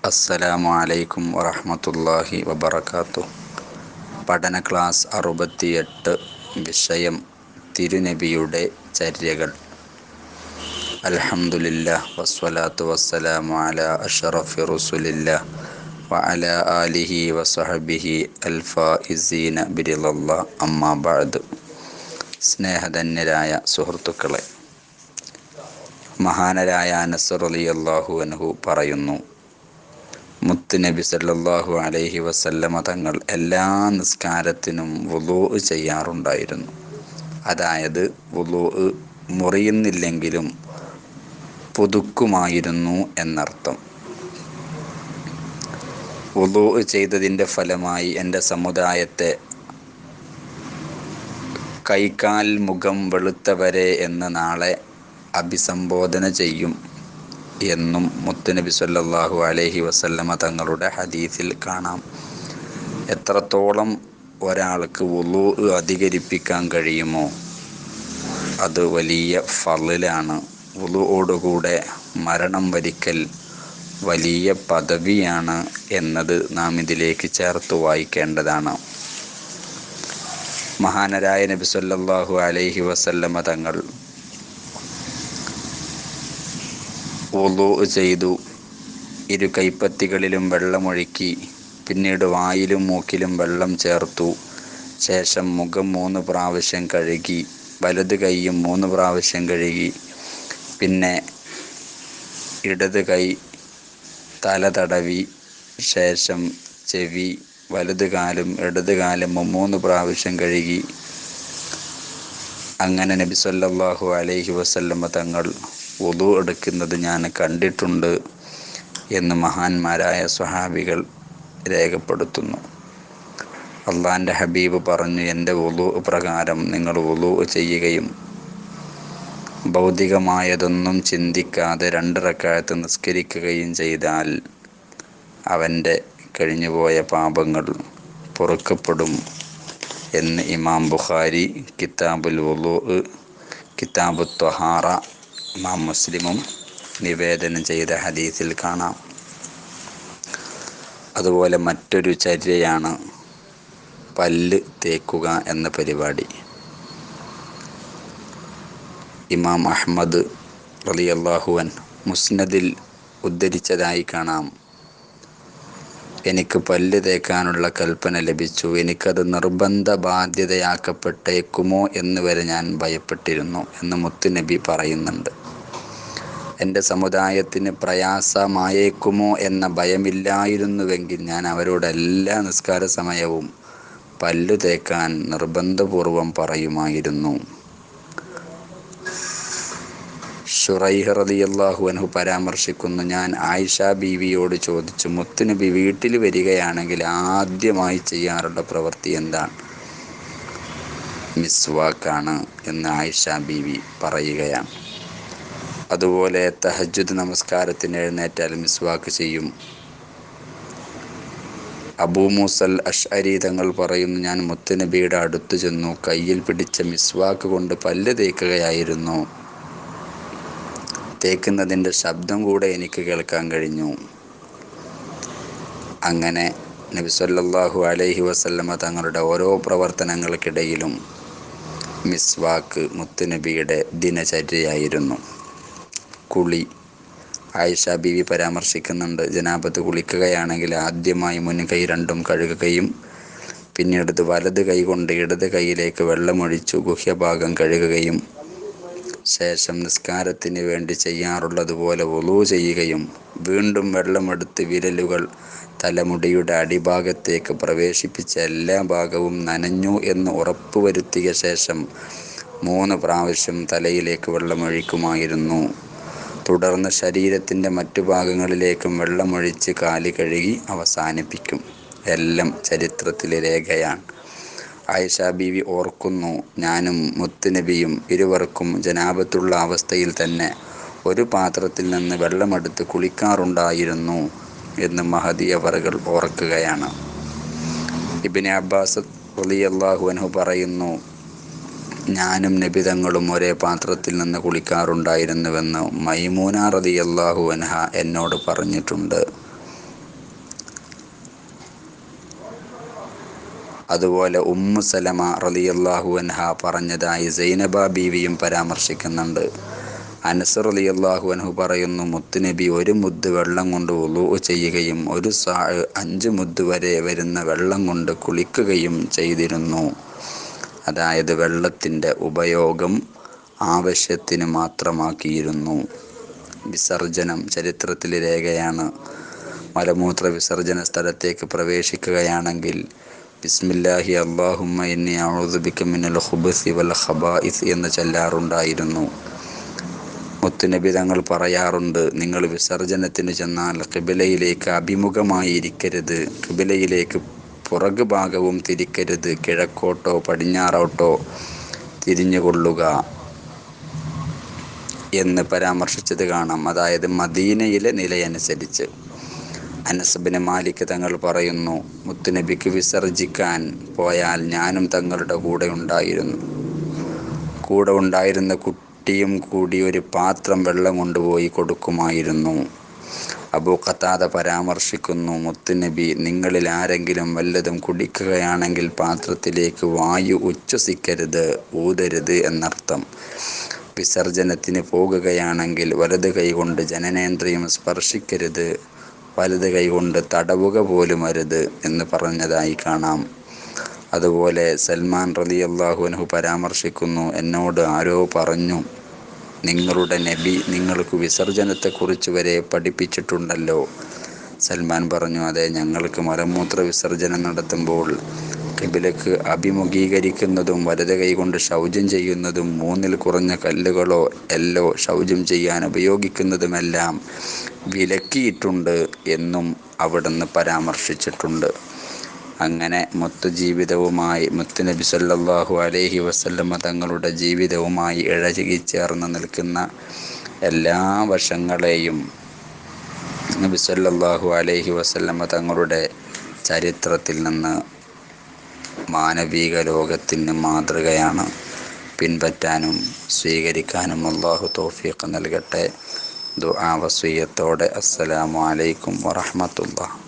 അസ്സലാമു അലൈക്കും വറഹ്മത്തുള്ളാഹി വബറകാത്തു പഠന ക്ലാസ് അറുപത്തിയെട്ട് വിഷയം തിരുനബിയുടെ ചര്യകൾ അൽഹംദുലില്ലാ വസ്സലാത്തു വസ്സലാമു അലാ അഷ്റഫി റസുലില്ലാ വഅല ആലിഹി വസഹബിഹി അൽഫായിസീന ബിരിളല്ലാ അമ്മാ ബഅദ് സ്നേഹധന്യരായ സുഹൃത്തുക്കളെ മഹാനരായ അനസ് റളിയല്ലാഹു അൻഹു പറയുന്നു മുത്ത് നബി സല്ലല്ലാഹു അലൈഹി വസല്ലമ തങ്ങൾ എല്ലാ നിസ്കാരത്തിനും വുളൂ ചെയ്യാറുണ്ടായിരുന്നു അതായത് വുളൂ മുറിയുന്നില്ലെങ്കിലും പുതുക്കുമായിരുന്നു എന്നർത്ഥം വുളൂ ചെയ്തതിൻ്റെ ഫലമായി എൻ്റെ സമുദായത്തെ കൈകാൽ മുഖം വെളുത്തവരെ എന്ന് നാളെ അഭിസംബോധന ചെയ്യും എന്നും മുത്തുനബി സല്ലല്ലാഹു അലൈഹി വസല്ലമ തങ്ങളുടെ ഹദീസിൽ കാണാം എത്രത്തോളം ഒരാൾക്ക് വുളു അധികരിപ്പിക്കാൻ കഴിയുമോ അത് വലിയ ഫളിലാണ് വുളുവോടുകൂടെ മരണം വരിക്കൽ വലിയ പദവിയാണ് എന്നത് നാം ഇതിലേക്ക് ചേർത്ത് വായിക്കേണ്ടതാണ് മഹാനരായ നബി സല്ലല്ലാഹു അലൈഹി വസല്ലമ തങ്ങൾ വുളു ചെയ്തു ഇരു കൈപ്പത്തികളിലും വെള്ളമൊഴുക്കി പിന്നീട് വായിലും മൂക്കിലും വെള്ളം ചേർത്തു ശേഷം മുഖം മൂന്ന് പ്രാവശ്യം കഴുകി വലത് കൈയും മൂന്ന് പ്രാവശ്യം കഴുകി പിന്നെ ഇടത് കൈ തല തടവി ശേഷം ചെവി വലത് കാലും ഇടത് കാലും മൂന്ന് പ്രാവശ്യം കഴുകി അങ്ങനെ നബി സല്ലല്ലാഹു അലൈഹി വസല്ലമ തങ്ങൾ വുളു എടുക്കുന്നത് ഞാൻ കണ്ടിട്ടുണ്ട് എന്ന് മഹാന്മാരായ സ്വഹാബികൾ രേഖപ്പെടുത്തുന്നു അള്ളാൻ്റെ ഹബീബ് പറഞ്ഞു എൻ്റെ വുളു പ്രകാരം നിങ്ങൾ വുളു ചെയ്യുകയും ഭൗതികമായതൊന്നും ചിന്തിക്കാതെ രണ്ടിറക്കാലത്ത് നിസ്കരിക്കുകയും ചെയ്താൽ അവൻ്റെ കഴിഞ്ഞുപോയ പാപങ്ങൾ പൊറുക്കപ്പെടും എന്ന് ഇമാം ബുഖാരി കിതാബുൽ വുളു കിതാബു ത്വഹാറ ഇമാം മുസ്ലിമും നിവേദനം ചെയ്ത ഹദീസിൽ കാണാം അതുപോലെ മറ്റൊരു ചര്യയാണ് പല്ല് തേക്കുക എന്ന പരിപാടി ഇമാം അഹ്മദ് റളിയല്ലാഹുവൻ മുസ്നദിൽ ഉദ്ധരിച്ചതായി കാണാം എനിക്ക് പല്ല് തേക്കാനുള്ള കൽപ്പന ലഭിച്ചു എനിക്കത് നിർബന്ധ ബാധ്യതയാക്കപ്പെട്ടേക്കുമോ എന്ന് വരെ ഞാൻ ഭയപ്പെട്ടിരുന്നു എന്ന് മുത്തുനബി പറയുന്നുണ്ട് എൻ്റെ സമുദായത്തിന് പ്രയാസമായേക്കുമോ എന്ന ഭയമില്ലായിരുന്നുവെങ്കിൽ ഞാൻ അവരോട് എല്ലാ നിസ്കാര സമയവും പല്ലു തേക്കാൻ നിർബന്ധപൂർവം പറയുമായിരുന്നു ഷുറൈഹ് റളിയല്ലാഹു അൻഹു പരാമർശിക്കുന്നു ഞാൻ ആയിഷ ബീവിയോട് ചോദിച്ചു മുത്തുനബി വീട്ടിൽ വരികയാണെങ്കിൽ ആദ്യമായി ചെയ്യാറുള്ള പ്രവൃത്തി എന്താണ് മിസ്വാക്കാണ് എന്ന് ആയിഷ ബീവി പറയുകയാണ് അതുപോലെ തഹജുദ് നമസ്കാരത്തിന് എഴുന്നേറ്റാൽ മിസ്വാക്ക് ചെയ്യും അബൂ മൂസൽ അഷ്അരി തങ്ങൾ പറയുന്നു ഞാൻ മുത്തുനബിയുടെ അടുത്ത് ചെന്നു കയ്യിൽ പിടിച്ച മിസ്വാക്ക് കൊണ്ട് പല്ല് തേക്കുകയായിരുന്നു തേക്കുന്നതിൻ്റെ ശബ്ദം കൂടെ എനിക്ക് കേൾക്കാൻ കഴിഞ്ഞു അങ്ങനെ നബി സല്ലല്ലാഹു അലൈഹി വസല്ലമ തങ്ങളുടെ ഓരോ പ്രവർത്തനങ്ങൾക്കിടയിലും മിസ്വാക്ക് മുത്തുനബിയുടെ ദിനചര്യയായിരുന്നു കുളി ആയിഷ ബീവി പരാമർശിക്കുന്നുണ്ട് ജനാപത്ത് കുളിക്കുകയാണെങ്കിൽ ആദ്യമായി മുൻകൈ രണ്ടും കഴുകുകയും പിന്നീട് വലത് കൈ കൊണ്ട് ഇടത് കൈയിലേക്ക് വെള്ളമൊഴിച്ചു ഗുഹ്യഭാഗം കഴുകുകയും ശേഷം നിസ്കാരത്തിന് വേണ്ടി ചെയ്യാറുള്ളതുപോലെ വുളു ചെയ്യുകയും വീണ്ടും വെള്ളമെടുത്ത് വിരലുകൾ തലമുടിയുടെ അടിഭാഗത്തേക്ക് പ്രവേശിപ്പിച്ച എല്ലാ ഭാഗവും നനഞ്ഞു എന്ന് ഉറപ്പുവരുത്തിയ ശേഷം മൂന്ന് പ്രാവശ്യം തലയിലേക്ക് വെള്ളമൊഴിക്കുമായിരുന്നു തുടർന്ന് ശരീരത്തിൻ്റെ മറ്റു ഭാഗങ്ങളിലേക്കും വെള്ളമൊഴിച്ച് കാലി കഴുകി അവസാനിപ്പിക്കും എല്ലാം ചരിത്രത്തിലെ രേഖയാണ് ആയിഷ ബീവി ഓർക്കുന്നു ഞാനും മുത്തുനബിയും ഇരുവർക്കും ജനാപത്തുള്ള അവസ്ഥയിൽ തന്നെ ഒരു പാത്രത്തിൽ നിന്ന് വെള്ളമെടുത്ത് കുളിക്കാറുണ്ടായിരുന്നു എന്ന് മഹദി അവറുകൾ ഓർക്കുകയാണ് ഇബിന് അബ്ബാസ് റളിയല്ലാഹു അൻഹു പറയുന്നു ഞാനും നബിതങ്ങളും ഒരേ പാത്രത്തിൽ നിന്ന് കുളിക്കാറുണ്ടായിരുന്നുവെന്ന് മൈമൂന റളിയല്ലാഹു അൻഹ എന്നോട് പറഞ്ഞിട്ടുണ്ട് അതുപോലെ ഉമ്മു സലമ റലിയല്ലാഹു അൻഹ പറഞ്ഞതായി സൈനബ ബീവിയും പരാമർശിക്കുന്നുണ്ട് അനസ് റലിയല്ലാഹു അൻഹു പറയുന്നു മുത്തുനബി ഒരു മുദ്ദ് വെള്ളം കൊണ്ട് ഉളു ചെയ്യുകയും ഒരു സാ അഞ്ച് മുദ്ദ് വരെ വരുന്ന വെള്ളം കൊണ്ട് കുളിക്കുകയും ചെയ്തിരുന്നു അതായത് വെള്ളത്തിൻ്റെ ഉപയോഗം ആവശ്യത്തിന് മാത്രമാക്കിയിരുന്നു വിസർജനം ചരിത്രത്തിൽ രേഖയാണ് മലമൂത്ര വിസർജന സ്ഥലത്തേക്ക് പ്രവേശിക്കുകയാണെങ്കിൽ ബിസ്മില്ലാഹി അള്ളാഹുമ്മ ഇന്നി ഔദുബിക്ക മിനൽ ഖുബുസി വൽ ഖബായിസ് എന്ന് ചൊല്ലാറുണ്ടായിരുന്നു മുത്തുനബി തങ്ങൾ പറയാറുണ്ട് നിങ്ങൾ വിസർജനത്തിന് ചെന്നാൽ കിബിലയിലേക്ക് അഭിമുഖമായി ഇരിക്കരുത് കിബിലയിലേക്ക് പുറകു ഭാഗവും തിരിക്കരുത് കിഴക്കോട്ടോ പടിഞ്ഞാറോട്ടോ തിരിഞ്ഞുകൊള്ളുക എന്ന് പരാമർശിച്ചത് കാണാം അതായത് മദീനയിലെ നിലയനുസരിച്ച് അനസബിന് മാലിക് തങ്ങൾ പറയുന്നു മുത്തുനബിക്ക് വിസർജിക്കാൻ പോയാൽ ഞാനും തങ്ങളുടെ കൂടെ ഉണ്ടായിരുന്നു കൂടെ ഉണ്ടായിരുന്ന കുട്ടിയും കൂടി ഒരു പാത്രം വെള്ളം കൊണ്ടുപോയി കൊടുക്കുമായിരുന്നു അബൂ ഖത്താദ പരാമർശിക്കുന്നു മുത്തുനബി നിങ്ങളിൽ ആരെങ്കിലും വല്ലതും കുടിക്കുകയാണെങ്കിൽ പാത്രത്തിലേക്ക് വായു ഉച്ഛസിക്കരുത് ഊതരുത് എന്നർത്ഥം വിസർജനത്തിന് പോകുകയാണെങ്കിൽ വലത് കൈകൊണ്ട് ജനനേന്ദ്രിയം സ്പർശിക്കരുത് വലത് കൈകൊണ്ട് തടവുക പോലും അരുത് എന്ന് പറഞ്ഞതായി കാണാം അതുപോലെ സൽമാൻ റലി അള്ളാഹുനഹു പരാമർശിക്കുന്നു എന്നോട് ആരോ പറഞ്ഞു നിങ്ങളുടെ നബി നിങ്ങൾക്ക് വിസർജനത്തെക്കുറിച്ച് വരെ പഠിപ്പിച്ചിട്ടുണ്ടല്ലോ സൽമാൻ പറഞ്ഞു അതെ ഞങ്ങൾക്ക് മലമൂത്ര വിസർജനം നടത്തുമ്പോൾ കിബിലക്ക് അഭിമുഖീകരിക്കുന്നതും വലത് കൈകൊണ്ട് ശൗചം ചെയ്യുന്നതും മൂന്നിൽ കുറഞ്ഞ കല്ലുകളോ എല്ലോ ശൗചം ചെയ്യാൻ ഉപയോഗിക്കുന്നതുമെല്ലാം വിലക്കിയിട്ടുണ്ട് എന്നും അവിടുന്ന് പരാമർശിച്ചിട്ടുണ്ട് അങ്ങനെ മൊത്ത ജീവിതവുമായി മുത്തുനബി സല്ലല്ലാഹു അലൈഹി വസല്ലമ തങ്ങളുടെ ജീവിതവുമായി ഇഴകി ചേർന്ന് നിൽക്കുന്ന എല്ലാ വശങ്ങളെയും നബി സല്ലല്ലാഹു അലൈഹി വസല്ലമ തങ്ങളുടെ ചരിത്രത്തിൽ നിന്ന് മാനവിക ലോകത്തിന് മാതൃകയാണ് പിൻപറ്റാനും സ്വീകരിക്കാനും അള്ളാഹു തൗഫീഖ് നൽകട്ടെ ദുആ വസിയത്തോടെ അസ്സലാമു അലൈക്കും വറഹ്മത്തുള്ളാഹി